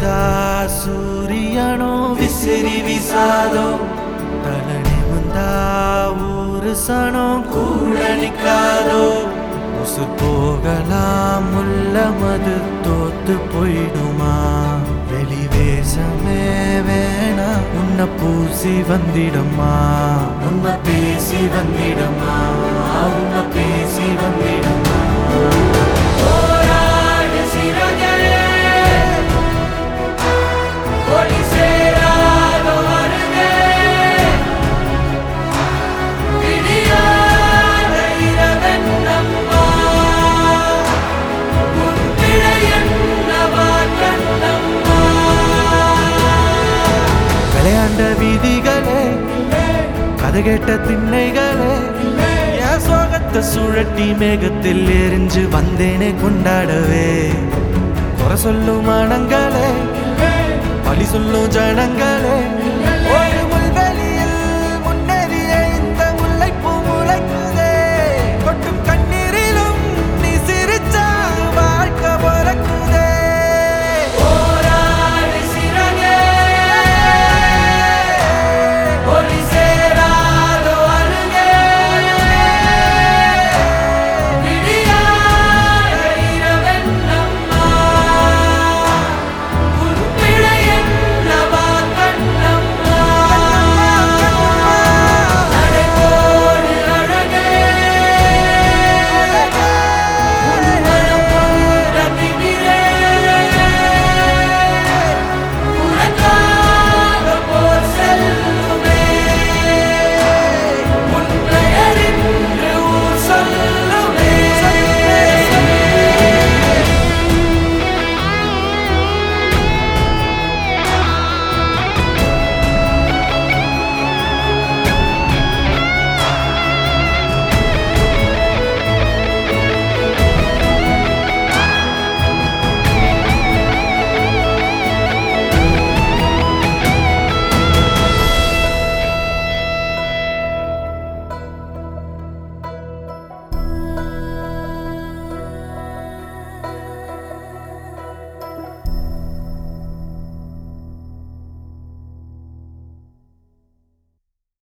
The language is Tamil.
வந்தா சூரியனோ விசிறி விசாதோ தலனி முந்தா ஊரு சனம் கூட நிக்காதோ உசு போகலாம் முல்ல மது தோத்து போயிடுமா வெளிவேசமே வேணா உன்னை பூசி வந்திடமா உன்னை பேசி வந்திடமா உன்னை பேசி வந்திடமா போராடு சிறகே ஒளி சேராத வருகே விடியாத இரவென்னம்மா உன் பிழையென்னவா கண்ணம்மா விளையாண்ட வீதிகளே கதை கேட்ட திண்ணைகளே என் சோகத்தை சுழட்டி மேகத்தில் எரிஞ்சு வந்தேனே கொண்டாடவே குறை சொல்லும் மனங்களே பழி சொல்லும் ஜனங்களே